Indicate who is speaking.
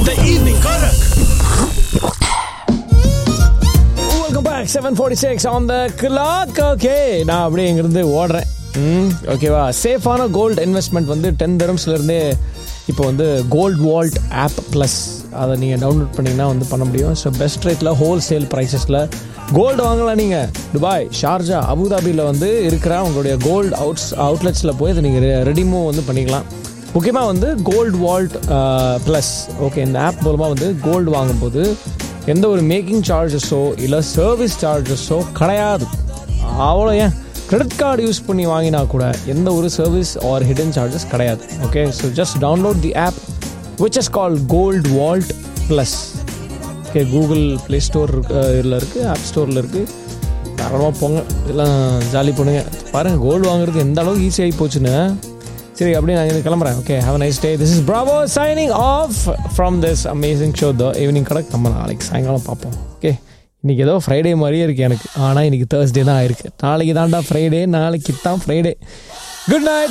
Speaker 1: The evening Karak.
Speaker 2: Welcome back seven forty six on the clock okay நான் அப்படியே இங்கிருந்து ஓடுறேன் ம் ஓகேவா சேஃபான கோல்டு இன்வெஸ்ட்மெண்ட் வந்து டென் தரம்ஸ்லேருந்தே இப்போ வந்து கோல்ட் வால்ட் ஆப் ப்ளஸ் அதை நீங்கள் டவுன்லோட் பண்ணிங்கன்னா வந்து பண்ண முடியும் ஸோ பெஸ்ட் ரேட்டில் ஹோல்சேல் ப்ரைஸஸில் கோல்டு வாங்கலாம் நீங்கள் துபாய் ஷார்ஜா அபுதாபியில் வந்து இருக்கிற உங்களுடைய கோல்டு அவுட்ஸ் அவுட்லெட்ஸில் போய் அதை நீங்கள் ரெடிமோ வந்து பண்ணிக்கலாம் முக்கியமாக வந்து கோல்டு வால்ட் ப்ளஸ் ஓகே இந்த ஆப் மூலமாக வந்து கோல்டு வாங்கும்போது எந்த ஒரு மேக்கிங் சார்ஜஸோ இல்லை சர்வீஸ் சார்ஜஸோ கிடையாது அவ்வளோ ஏன் கிரெடிட் கார்டு யூஸ் பண்ணி வாங்கினா கூட எந்த ஒரு சர்வீஸ் ஆர் ஹிடன் சார்ஜஸ் கிடையாது okay so just download the app which is call gold vault plus okay Google play store இதில் இருக்குது ஆப் ஸ்டோரில் இருக்குது தாராளமாக போங்க இதெல்லாம் ஜாலி பண்ணுங்க பாருங்கள் கோல்டு வாங்குறது எந்த அளவுக்கு ஈஸியாகி போச்சுன்னு சரி அப்படியே நான் இங்க கிளம்புறேன் okay have nice day this is Bravo signing off from this amazing show the evening கடைக்கு நம்ம நாளைக்கு சாயங்காலம் பார்ப்போம் ஓகே இன்றைக்கி ஏதோ ஃப்ரைடே மாதிரியே இருக்குது எனக்கு ஆனால் இன்றைக்கி தேர்ஸ்டே தான் ஆயிருக்கு நாளைக்கு தான்டா ஃப்ரைடே நாளைக்கு தான் ஃப்ரைடே குட் நைட்